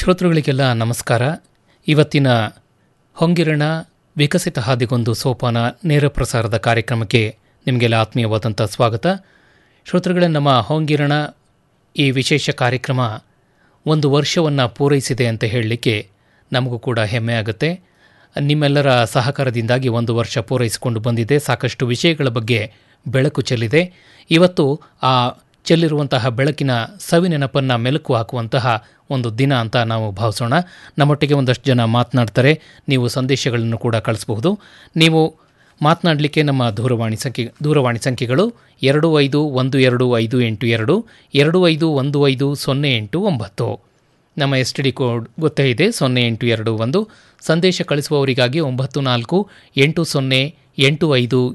ಶ್ರೋತೃಗಳಿಗೆಲ್ಲ ನಮಸ್ಕಾರ ಇವತ್ತಿನ ಹೊಂಗಿರಣ ವಿಕಸಿತ ಹಾದಿಗೊಂದು ಸೋಪಾನ ನೇರ ಪ್ರಸಾರದ ಕಾರ್ಯಕ್ರಮಕ್ಕೆ ನಿಮಗೆಲ್ಲ ಆತ್ಮೀಯವಾದಂಥ ಸ್ವಾಗತ ಶ್ರೋತೃಗಳೇ ನಮ್ಮ ಹೊಂಗಿರಣ ಈ ವಿಶೇಷ ಕಾರ್ಯಕ್ರಮ ಒಂದು ವರ್ಷವನ್ನು ಪೂರೈಸಿದೆ ಅಂತ ಹೇಳಲಿಕ್ಕೆ ನಮಗೂ ಕೂಡ ಹೆಮ್ಮೆ ಆಗುತ್ತೆ ನಿಮ್ಮೆಲ್ಲರ ಸಹಕಾರದಿಂದಾಗಿ ಒಂದು ವರ್ಷ ಪೂರೈಸಿಕೊಂಡು ಬಂದಿದೆ ಸಾಕಷ್ಟು ವಿಷಯಗಳ ಬಗ್ಗೆ ಬೆಳಕು ಚೆಲ್ಲಿದೆ ಇವತ್ತು ಆ ಚೆಲ್ಲಿರುವಂತಹ ಬೆಳಕಿನ ಸವಿನೆನಪನ್ನು ಮೆಲುಕು ಹಾಕುವಂತಹ ಒಂದು ದಿನ ಅಂತ ನಾವು ಭಾವಿಸೋಣ ನಮ್ಮೊಟ್ಟಿಗೆ ಒಂದಷ್ಟು ಜನ ಮಾತನಾಡ್ತಾರೆ ನೀವು ಸಂದೇಶಗಳನ್ನು ಕೂಡ ಕಳಿಸಬಹುದು ನೀವು ಮಾತನಾಡಲಿಕ್ಕೆ ನಮ್ಮ ದೂರವಾಣಿ ಸಂಖ್ಯೆ ದೂರವಾಣಿ ಸಂಖ್ಯೆಗಳು ಎರಡು ಐದು ಒಂದು ಎರಡು ಐದು ಎಂಟು ಎರಡು ಎರಡು ಐದು ಒಂದು ಐದು ಸೊನ್ನೆ ಎಂಟು ಒಂಬತ್ತು ನಮ್ಮ ಎಸ್ ಟಿ ಡಿ ಕೋಡ್ ಗೊತ್ತೇ ಇದೆ ಸೊನ್ನೆ ಎಂಟು ಎರಡು ಒಂದು ಸಂದೇಶ ಕಳಿಸುವವರಿಗಾಗಿ ಒಂಬತ್ತು ನಾಲ್ಕು ಎಂಟು ಸೊನ್ನೆ ಎಂಟು ಐದು